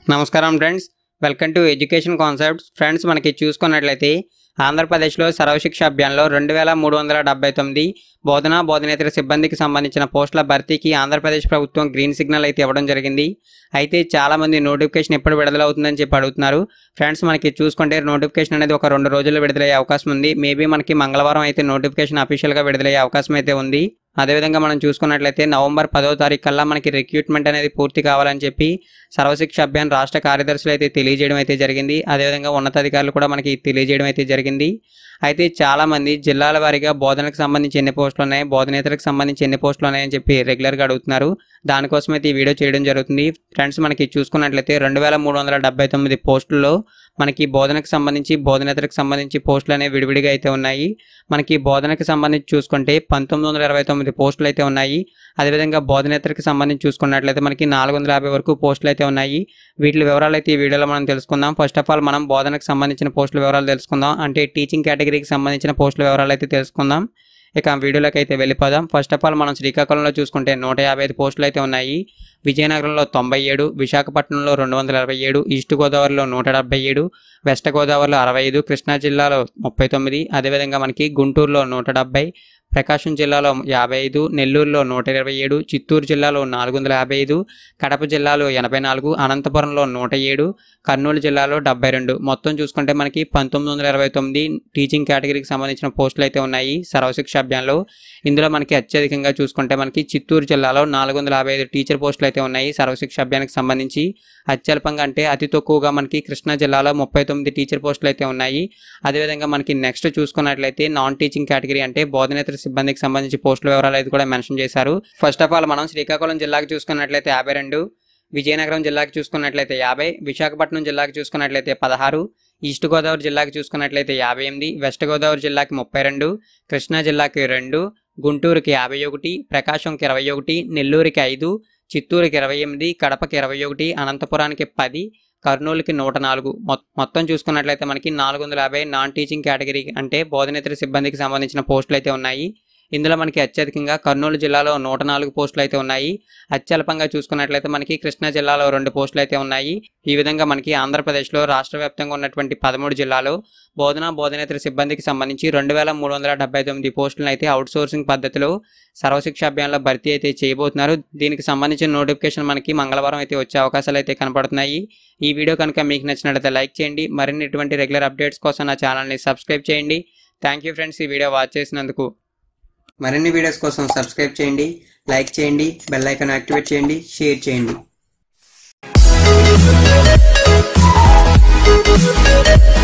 నమస్కారం friends welcome to education concepts friends మనకి చూసుకున్నట్లయితే ఆంధ్రప్రదేశ్లో సర్వశిక్ష అభియాన్లో రెండు వేల మూడు వందల డెబ్బై తొమ్మిది బోధన బోధనేతర సిబ్బందికి సంబంధించిన పోస్టుల భర్తీకి ఆంధ్రప్రదేశ్ ప్రభుత్వం గ్రీన్ సిగ్నల్ అయితే ఇవ్వడం జరిగింది అయితే చాలామంది నోటిఫికేషన్ ఎప్పుడు విడుదలవుతుందని చెప్పి అడుగుతున్నారు ఫ్రెండ్స్ మనకి చూసుకుంటే నోటిఫికేషన్ అనేది ఒక రెండు రోజుల్లో విడుదలయ్యే అవకాశం ఉంది మేబీ మనకి మంగళవారం అయితే నోటిఫికేషన్ అఫీషియల్గా విడుదలయ్యే అవకాశం అయితే ఉంది అదేవిధంగా మనం చూసుకున్నట్లయితే నవంబర్ పదో తారీఖు కల్లా మనకి రిక్రూట్మెంట్ అనేది పూర్తి కావాలని చెప్పి సర్వశిక్ష అభియాన్ రాష్ట్ర కార్యదర్శులు అయితే తెలియజేయడం అయితే జరిగింది అదేవిధంగా ఉన్నతాధికారులు కూడా మనకి తెలియజేయడం అయితే జరిగింది అయితే చాలామంది జిల్లాల వారీగా బోధనకు సంబంధించి ఎన్ని పోస్టులు ఉన్నాయి బోధనేతలకు సంబంధించి ఎన్ని పోస్టులు ఉన్నాయని చెప్పి రెగ్యులర్గా అడుగుతున్నారు దానికోసం అయితే ఈ వీడియో చేయడం జరుగుతుంది ఫ్రెండ్స్ మనకి చూసుకున్నట్లయితే రెండు వేల మూడు వందల డెబ్బై తొమ్మిది పోస్టుల్లో మనకి బోధనకు సంబంధించి బోధనేతరకు సంబంధించి పోస్టులు అనేవి విడివిడిగా అయితే ఉన్నాయి మనకి బోధనకు సంబంధించి చూసుకుంటే పంతొమ్మిది వందల ఇరవై తొమ్మిది పోస్టులు అయితే ఉన్నాయి అదేవిధంగా బోధనేతరకు సంబంధించి చూసుకున్నట్లయితే మనకి నాలుగు వందల యాభై వరకు పోస్టులు అయితే ఉన్నాయి వీటి వివరాలు అయితే ఈ వీడియోలో మనం తెలుసుకుందాం ఫస్ట్ ఆఫ్ ఆల్ మనం బోధనకు సంబంధించిన పోస్టుల వివరాలు తెలుసుకుందాం అంటే టీచింగ్ కేటగిరీకి సంబంధించిన పోస్టుల వివరాలు అయితే తెలుసుకుందాం ఇక వీడియోలోకి అయితే వెళ్ళిపోదాం ఫస్ట్ ఆఫ్ ఆల్ మనం శ్రీకాకుళంలో చూసుకుంటే నూట యాభై ఐదు పోస్టులు అయితే ఉన్నాయి విజయనగరంలో తొంభై ఏడు విశాఖపట్నంలో రెండు వందల ఇరవై ఏడు ఈస్ట్ గోదావరిలో నూట డెబ్బై ఏడు వెస్ట్ గోదావరిలో అరవై ఐదు కృష్ణా జిల్లాలో ముప్పై తొమ్మిది అదేవిధంగా మనకి గుంటూరులో నూట డెబ్బై ప్రకాశం జిల్లాలో యాభై ఐదు నెల్లూరులో నూట ఇరవై ఏడు చిత్తూరు జిల్లాలో నాలుగు వందల యాభై ఐదు కడప జిల్లాలో ఎనభై నాలుగు అనంతపురంలో నూట ఏడు కర్నూలు జిల్లాలో డెబ్బై రెండు మొత్తం చూసుకుంటే మనకి పంతొమ్మిది వందల ఇరవై తొమ్మిది టీచింగ్ కేటగిరీకి సంబంధించిన పోస్టులు అయితే ఉన్నాయి సర్వశిక్ష అభియాన్లో ఇందులో మనకి అత్యధికంగా చూసుకుంటే మనకి చిత్తూరు జిల్లాలో నాలుగు వందల యాభై ఐదు టీచర్ పోస్టులు అయితే ఉన్నాయి సర్వశిక్ష అభియానికి సంబంధించి అత్యల్పంగా అంటే అతి తక్కువగా మనకి కృష్ణా జిల్లాలో ముప్పై తొమ్మిది టీచర్ పోస్టులు అయితే ఉన్నాయి అదేవిధంగా మనకి నెక్స్ట్ చూసుకున్నట్లయితే నాన్ టీచింగ్ కేటగిరీ అంటే బోధనేతర సిబ్బందికి సంబంధించి పోస్టుల వివరాలు అయితే కూడా మెన్షన్ చేశారు ఫస్ట్ ఆఫ్ ఆల్ మనం శ్రీకాకుళం జిల్లాకి చూసుకున్నట్లయితే యాభై రెండు విజయనగరం జిల్లాకి చూసుకున్నట్లయితే యాభై విశాఖపట్నం జిల్లాకి చూసుకున్నట్లయితే పదహారు ఈస్ట్ గోదావరి జిల్లాకి చూసుకున్నట్లయితే యాభై ఎనిమిది వెస్ట్ గోదావరి జిల్లాకి ముప్పై రెండు కృష్ణా జిల్లాకి రెండు గుంటూరుకి యాభై ఒకటి ప్రకాశంకి ఇరవై ఒకటి నెల్లూరుకి ఐదు చిత్తూరుకి ఇరవై ఎనిమిది కడపకి ఇరవై ఒకటి అనంతపురానికి పది కర్నూలుకి నూట నాలుగు మొ- మొత్తం చూసుకున్నట్లయితే మనకి నాలుగు వందల యాభై నాన్ టీచింగ్ కేటగిరీ అంటే బోధనేతర సిబ్బందికి సంబంధించిన పోస్టులు అయితే ఉన్నాయి ఇందులో మనకి అత్యధికంగా కర్నూలు జిల్లాలో నూట నాలుగు పోస్టులు అయితే ఉన్నాయి అత్యల్పంగా చూసుకున్నట్లయితే మనకి కృష్ణా జిల్లాలో రెండు పోస్టులు అయితే ఉన్నాయి ఈ విధంగా మనకి ఆంధ్రప్రదేశ్లో రాష్ట్ర వ్యాప్తంగా ఉన్నటువంటి పదమూడు జిల్లాలో బోధన బోధనేతర సిబ్బందికి సంబంధించి రెండు వేల మూడు వందల డెబ్బై తొమ్మిది పోస్టులను అయితే అవుట్సోర్సింగ్ పద్ధతిలో సర్వశిక్ష అభియాన్లో భర్తీ అయితే చేయబోతున్నారు దీనికి సంబంధించిన నోటిఫికేషన్ మనకి మంగళవారం అయితే వచ్చే అవకాశాలు అయితే కనపడుతున్నాయి ఈ వీడియో కనుక మీకు నచ్చినట్లయితే లైక్ చేయండి మరిన్ని ఇటువంటి రెగ్యులర్ అప్డేట్స్ కోసం నా ఛానల్ని సబ్స్క్రైబ్ చేయండి థ్యాంక్ యూ ఫ్రెండ్స్ ఈ వీడియో వాచ్ చేసినందుకు మరిన్ని వీడియోస్ కోసం సబ్స్క్రైబ్ చేయండి లైక్ చేయండి బెల్ ఐకాన్ యాక్టివేట్ చేయండి షేర్ చేయండి